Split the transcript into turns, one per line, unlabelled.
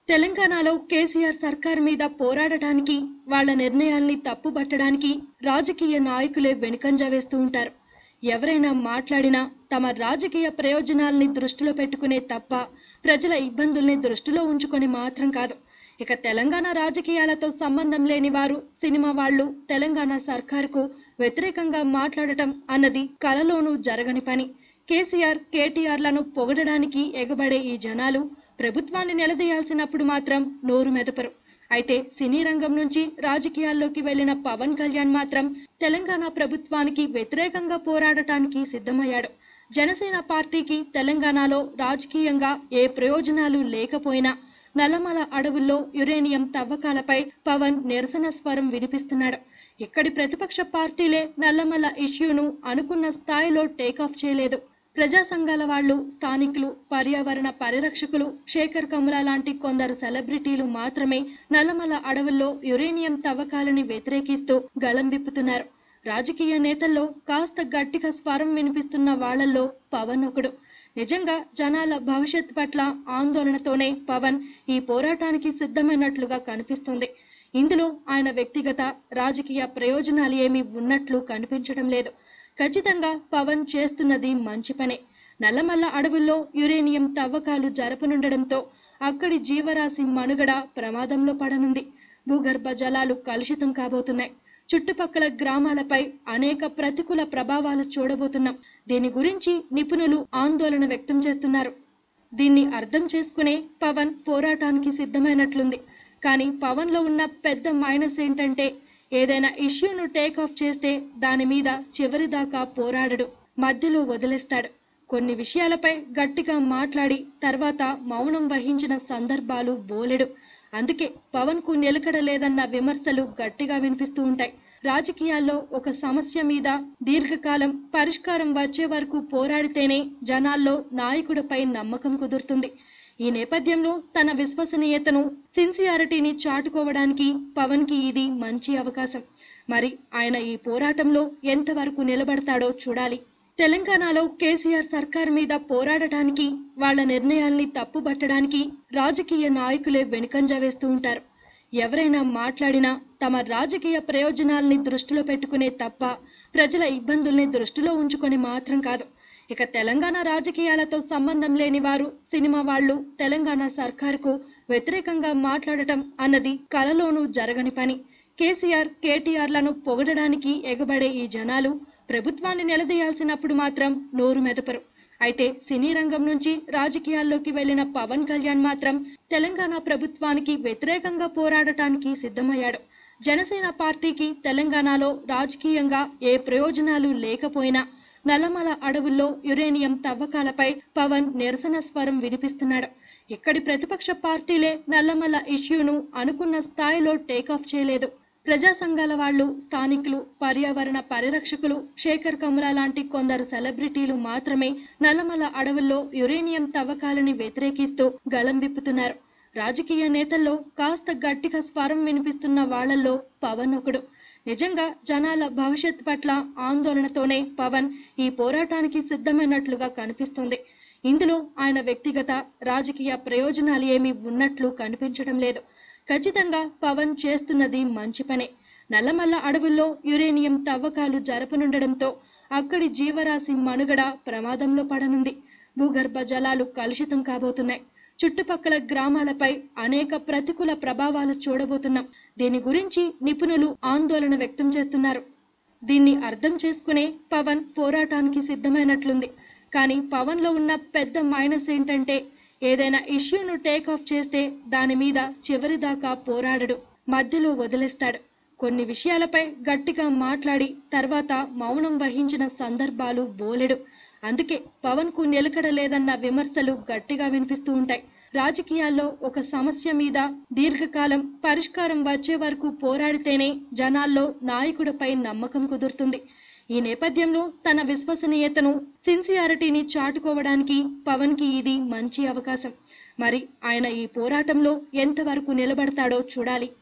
తెలంగాణలో కేసీఆర్ సర్కార్ మీద పోరాడటానికి వాళ్ళ నిర్ణయాల్ని తప్పుబట్టడానికి రాజకీయ నాయకులే వెనుకంజ వేస్తూ ఉంటారు ఎవరైనా మాట్లాడినా తమ రాజకీయ ప్రయోజనాల్ని దృష్టిలో పెట్టుకునే తప్ప ప్రజల ఇబ్బందుల్ని దృష్టిలో ఉంచుకొని మాత్రం కాదు ఇక తెలంగాణ రాజకీయాలతో సంబంధం లేని వారు సినిమా వాళ్ళు తెలంగాణ సర్కారుకు వ్యతిరేకంగా మాట్లాడటం అన్నది కలలోనూ జరగని పని కేసీఆర్ కేటీఆర్లను పొగడడానికి ఎగబడే ఈ జనాలు ప్రభుత్వాన్ని నిలదీయాల్సినప్పుడు మాత్రం నోరు మెదపరు అయితే సినీ రంగం నుంచి రాజకీయాల్లోకి వెళ్లిన పవన్ కళ్యాణ్ మాత్రం తెలంగాణ ప్రభుత్వానికి వ్యతిరేకంగా పోరాడటానికి సిద్ధమయ్యాడు జనసేన పార్టీకి తెలంగాణలో రాజకీయంగా ఏ ప్రయోజనాలు లేకపోయినా నల్లమల అడవుల్లో యురేనియం తవ్వకాలపై పవన్ నిరసన స్వరం వినిపిస్తున్నాడు ఇక్కడి ప్రతిపక్ష పార్టీలే నల్లమల ఇష్యూను అనుకున్న స్థాయిలో టేకాఫ్ చేయలేదు ప్రజా సంఘాల వాళ్ళు స్థానికులు పర్యావరణ పరిరక్షకులు శేఖర్ కమల లాంటి కొందరు సెలబ్రిటీలు మాత్రమే నల్లమల అడవుల్లో యురేనియం తవ్వకాలని వ్యతిరేకిస్తూ గళం విప్పుతున్నారు రాజకీయ నేతల్లో కాస్త గట్టిగా స్వరం వినిపిస్తున్న వాళ్లలో పవన్ ఒకడు నిజంగా జనాల భవిష్యత్ పట్ల ఆందోళనతోనే పవన్ ఈ పోరాటానికి సిద్ధమైనట్లుగా కనిపిస్తుంది ఇందులో ఆయన వ్యక్తిగత రాజకీయ ప్రయోజనాలు ఏమీ ఉన్నట్లు కనిపించడం లేదు ఖచ్చితంగా పవన్ చేస్తున్నది మంచి పనే నల్లమల్ల అడవుల్లో యురేనియం తవ్వకాలు జరపనుండడంతో అక్కడి జీవరాశి మనుగడ ప్రమాదంలో పడనుంది భూగర్భ జలాలు కలుషితం కాబోతున్నాయి చుట్టుపక్కల గ్రామాలపై అనేక ప్రతికూల ప్రభావాలు చూడబోతున్నాం దీని గురించి నిపుణులు ఆందోళన వ్యక్తం చేస్తున్నారు దీన్ని అర్థం చేసుకునే పవన్ పోరాటానికి సిద్ధమైనట్లుంది కానీ పవన్లో ఉన్న పెద్ద మైనస్ ఏంటంటే ఏదైనా ఇష్యూను టేక్ ఆఫ్ చేస్తే దాని మీద చివరి దాకా పోరాడడు మధ్యలో వదిలేస్తాడు కొన్ని విషయాలపై గట్టిగా మాట్లాడి తర్వాత మౌనం వహించిన సందర్భాలు బోలెడు అందుకే పవన్ కు నిలకడ లేదన్న విమర్శలు గట్టిగా వినిపిస్తూ ఉంటాయి రాజకీయాల్లో ఒక సమస్య మీద దీర్ఘకాలం పరిష్కారం వచ్చే వరకు పోరాడితేనే జనాల్లో నాయకుడిపై నమ్మకం కుదురుతుంది ఈ నేపథ్యంలో తన విశ్వసనీయతను సిన్సియారిటీని చాటుకోవడానికి పవన్ కి ఇది మంచి అవకాశం మరి ఆయన ఈ పోరాటంలో ఎంతవరకు నిలబడతాడో చూడాలి తెలంగాణలో కేసీఆర్ సర్కార్ మీద పోరాడటానికి వాళ్ళ నిర్ణయాల్ని తప్పుబట్టడానికి రాజకీయ నాయకులే వెనుకంజ వేస్తూ ఉంటారు ఎవరైనా మాట్లాడినా తమ రాజకీయ ప్రయోజనాల్ని దృష్టిలో పెట్టుకునే తప్ప ప్రజల ఇబ్బందుల్ని దృష్టిలో ఉంచుకొని మాత్రం కాదు ఇక తెలంగాణ రాజకీయాలతో సంబంధం లేని వారు సినిమా వాళ్ళు తెలంగాణ సర్కారుకు వ్యతిరేకంగా మాట్లాడటం అన్నది కలలోనూ జరగని పని కేసీఆర్ కేటీఆర్లను పొగడడానికి ఎగబడే ఈ జనాలు ప్రభుత్వాన్ని నిలదీయాల్సినప్పుడు మాత్రం నోరు మెదపరు అయితే సినీ రంగం నుంచి రాజకీయాల్లోకి వెళ్లిన పవన్ కళ్యాణ్ మాత్రం తెలంగాణ ప్రభుత్వానికి వ్యతిరేకంగా పోరాడటానికి సిద్ధమయ్యాడు జనసేన పార్టీకి తెలంగాణలో రాజకీయంగా ఏ ప్రయోజనాలు లేకపోయినా నల్లమల అడవుల్లో యురేనియం తవ్వకాలపై పవన్ నిరసన స్వరం వినిపిస్తున్నాడు ఇక్కడి ప్రతిపక్ష పార్టీలే నల్లమల ఇష్యూను అనుకున్న స్థాయిలో టేకాఫ్ చేయలేదు ప్రజా సంఘాల వాళ్ళు స్థానికులు పర్యావరణ పరిరక్షకులు శేఖర్ కమల లాంటి కొందరు సెలబ్రిటీలు మాత్రమే నల్లమల అడవుల్లో యురేనియం తవ్వకాలని వ్యతిరేకిస్తూ గళం విప్పుతున్నారు రాజకీయ నేతల్లో కాస్త గట్టిగా స్వరం వినిపిస్తున్న వాళ్లలో పవన్ ఒకడు నిజంగా జనాల భవిష్యత్ పట్ల ఆందోళనతోనే పవన్ ఈ పోరాటానికి సిద్ధమైనట్లుగా కనిపిస్తుంది ఇందులో ఆయన వ్యక్తిగత రాజకీయ ప్రయోజనాలు ఏమీ ఉన్నట్లు కనిపించడం లేదు ఖచ్చితంగా పవన్ చేస్తున్నది మంచి పనే నల్లమల్ల అడవుల్లో యురేనియం తవ్వకాలు జరపనుండడంతో అక్కడి జీవరాశి మనుగడ ప్రమాదంలో పడనుంది భూగర్భ జలాలు కలుషితం కాబోతున్నాయి చుట్టుపక్కల గ్రామాలపై అనేక ప్రతికూల ప్రభావాలు చూడబోతున్నాం దీని గురించి నిపుణులు ఆందోళన వ్యక్తం చేస్తున్నారు దీన్ని అర్థం చేసుకునే పవన్ పోరాటానికి సిద్ధమైనట్లుంది కానీ పవన్లో ఉన్న పెద్ద మైనస్ ఏంటంటే ఏదైనా ఇష్యూను టేక్ ఆఫ్ చేస్తే దాని మీద చివరి దాకా పోరాడడు మధ్యలో వదిలేస్తాడు కొన్ని విషయాలపై గట్టిగా మాట్లాడి తర్వాత మౌనం వహించిన సందర్భాలు బోలెడు అందుకే పవన్ కు నిలకడ లేదన్న విమర్శలు గట్టిగా వినిపిస్తూ ఉంటాయి రాజకీయాల్లో ఒక సమస్య మీద దీర్ఘకాలం పరిష్కారం వచ్చే వరకు పోరాడితేనే జనాల్లో నాయకుడిపై నమ్మకం కుదురుతుంది ఈ నేపథ్యంలో తన విశ్వసనీయతను సిన్సియారిటీని చాటుకోవడానికి పవన్ కి ఇది మంచి అవకాశం మరి ఆయన ఈ పోరాటంలో ఎంతవరకు నిలబడతాడో చూడాలి